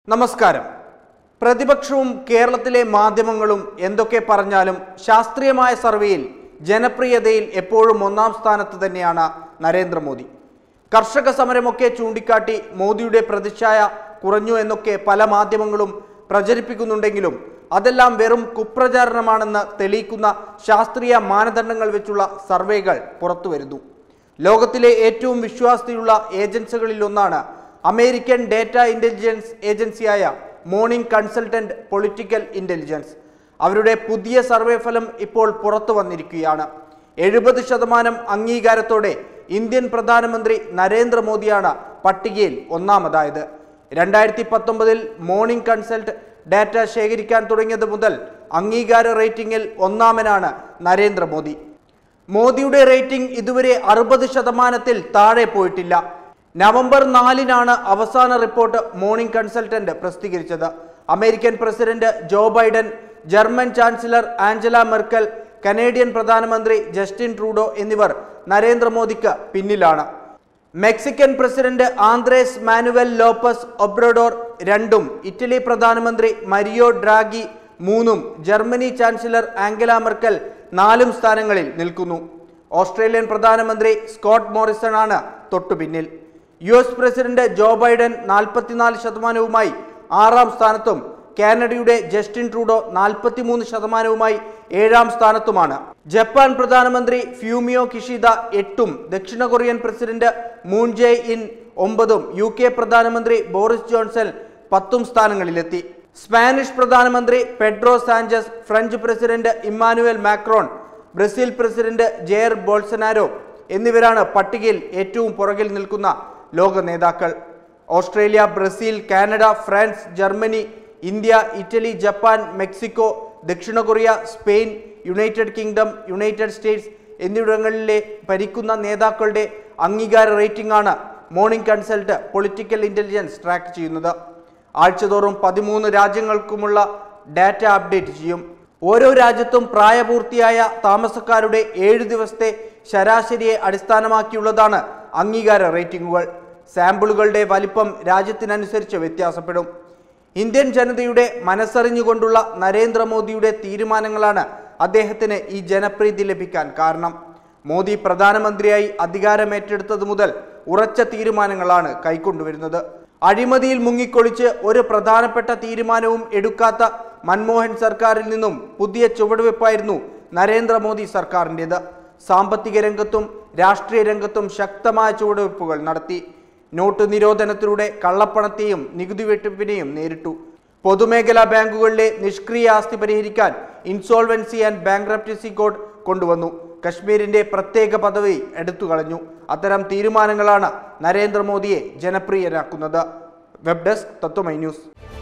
നമസ്കാരം പ്രതിപക്ഷവും കേരളത്തിലെ മാധ്യമങ്ങളും എന്തൊക്കെ പറഞ്ഞാലും ശാസ്ത്രീയമായ സർവേയിൽ ജനപ്രിയതയിൽ എപ്പോഴും ഒന്നാം സ്ഥാനത്ത് തന്നെയാണ് നരേന്ദ്രമോദി കർഷക സമരമൊക്കെ ചൂണ്ടിക്കാട്ടി മോദിയുടെ പ്രതിച്ഛായ കുറഞ്ഞു എന്നൊക്കെ പല മാധ്യമങ്ങളും പ്രചരിപ്പിക്കുന്നുണ്ടെങ്കിലും അതെല്ലാം വെറും കുപ്രചാരണമാണെന്ന് തെളിയിക്കുന്ന ശാസ്ത്രീയ മാനദണ്ഡങ്ങൾ വെച്ചുള്ള സർവേകൾ പുറത്തുവരുന്നു ലോകത്തിലെ ഏറ്റവും വിശ്വാസ്യതയുള്ള ഏജൻസികളിൽ ഒന്നാണ് അമേരിക്കൻ ഡേറ്റ ഇന്റലിജൻസ് ഏജൻസിയായ മോർണിംഗ് കൺസൾട്ടന്റ് പൊളിറ്റിക്കൽ ഇന്റലിജൻസ് അവരുടെ പുതിയ സർവേ ഫലം ഇപ്പോൾ പുറത്തു വന്നിരിക്കുകയാണ് എഴുപത് ശതമാനം അംഗീകാരത്തോടെ ഇന്ത്യൻ പ്രധാനമന്ത്രി നരേന്ദ്രമോദിയാണ് പട്ടികയിൽ ഒന്നാമതായത് രണ്ടായിരത്തി പത്തൊമ്പതിൽ മോർണിംഗ് കൺസൾട്ട് ഡാറ്റ ശേഖരിക്കാൻ തുടങ്ങിയത് മുതൽ അംഗീകാര റേറ്റിംഗിൽ ഒന്നാമനാണ് നരേന്ദ്രമോദി മോദിയുടെ റേറ്റിംഗ് ഇതുവരെ അറുപത് ശതമാനത്തിൽ താഴെ പോയിട്ടില്ല നവംബർ നാലിനാണ് അവസാന റിപ്പോർട്ട് മോർണിംഗ് കൺസൾട്ടന്റ് പ്രസിദ്ധീകരിച്ചത് American president Joe Biden German chancellor Angela Merkel Canadian പ്രധാനമന്ത്രി ജസ്റ്റിൻ ട്രൂഡോ എന്നിവർ നരേന്ദ്രമോദിക്ക് പിന്നിലാണ് Mexican president Andres Manuel Lopez Obrador രണ്ടും ഇറ്റലി പ്രധാനമന്ത്രി മരിയോ ഡ്രാഗി മൂന്നും ജർമ്മനി ചാൻസലർ ആംഗല മെർക്കൽ നാലും സ്ഥാനങ്ങളിൽ നിൽക്കുന്നു ഓസ്ട്രേലിയൻ പ്രധാനമന്ത്രി സ്കോട്ട് മോറിസൺ ആണ് തൊട്ടുപിന്നിൽ U S president Joe Biden നാൽപ്പത്തിനാല് ശതമാനവുമായി ആറാം സ്ഥാനത്തും കാനഡയുടെ ജസ്റ്റിൻ ട്രൂഡോ നാൽപ്പത്തിമൂന്ന് ശതമാനവുമായി ഏഴാം സ്ഥാനത്തുമാണ് ജപ്പാൻ പ്രധാനമന്ത്രി ഫ്യൂമിയോ കിഷിദ എട്ടും ദക്ഷിണ Korean president Moon Jae In ഒമ്പതും യു കെ പ്രധാനമന്ത്രി ബോറിസ് ജോൺസൺ പത്തും സ്ഥാനങ്ങളിലെത്തി സ്പാനിഷ് പ്രധാനമന്ത്രി Pedro Sanchez French president Emmanuel Macron Brazil president Jair Bolsonaro എന്നിവരാണ് പട്ടികയിൽ ഏറ്റവും പുറകിൽ നിൽക്കുന്ന ലോക നേതാക്കൾ Australia Brazil Canada France Germany India Italy Japan Mexico ദക്ഷിണ Korea Spain United Kingdom United States എന്നിവിടങ്ങളിലെ ഭരിക്കുന്ന നേതാക്കളുടെ അംഗീകാര റേറ്റിംഗ് ആണ് Morning Consult political intelligence track ചെയ്യുന്നത് ആഴ്ചതോറും പതിമൂന്ന് രാജ്യങ്ങൾക്കുമുള്ള ഡാറ്റ അപ്ഡേറ്റ് ചെയ്യും ഓരോ രാജ്യത്തും പ്രായപൂർത്തിയായ താമസക്കാരുടെ ഏഴ് ദിവസത്തെ ശരാശരിയെ അടിസ്ഥാനമാക്കിയുള്ളതാണ് അംഗീകാര റേറ്റിംഗുകൾ സാമ്പിളുകളുടെ വലിപ്പം രാജ്യത്തിനനുസരിച്ച് വ്യത്യാസപ്പെടും ഇന്ത്യൻ ജനതയുടെ മനസ്സറിഞ്ഞുകൊണ്ടുള്ള നരേന്ദ്രമോദിയുടെ തീരുമാനങ്ങളാണ് അദ്ദേഹത്തിന് ഈ ജനപ്രീതി ലഭിക്കാൻ കാരണം മോദി പ്രധാനമന്ത്രിയായി അധികാരമേറ്റെടുത്തത് മുതൽ ഉറച്ച തീരുമാനങ്ങളാണ് കൈക്കൊണ്ടുവരുന്നത് അഴിമതിയിൽ മുങ്ങിക്കൊളിച്ച് ഒരു പ്രധാനപ്പെട്ട തീരുമാനവും എടുക്കാത്ത മൻമോഹൻ സർക്കാരിൽ നിന്നും പുതിയ ചുവടുവെപ്പായിരുന്നു നരേന്ദ്രമോദി സർക്കാരിൻ്റെത് സാമ്പത്തിക രംഗത്തും രാഷ്ട്രീയ രംഗത്തും ശക്തമായ ചുവടുവെപ്പുകൾ നടത്തി നോട്ട് നിരോധനത്തിലൂടെ കള്ളപ്പണത്തെയും നികുതി വെട്ടിപ്പിനെയും നേരിട്ടു പൊതുമേഖലാ ബാങ്കുകളിലെ നിഷ്ക്രിയ ആസ്തി പരിഹരിക്കാൻ ഇൻസോൾവൻസി ആൻഡ് ബാങ്ക്രപ്റ്റസി കോഡ് കൊണ്ടുവന്നു കശ്മീരിന്റെ പ്രത്യേക പദവി എടുത്തു കളഞ്ഞു അത്തരം തീരുമാനങ്ങളാണ് നരേന്ദ്രമോദിയെ ജനപ്രിയനാക്കുന്നത് വെബ് ഡെസ്ക് തത്വമൈ ന്യൂസ്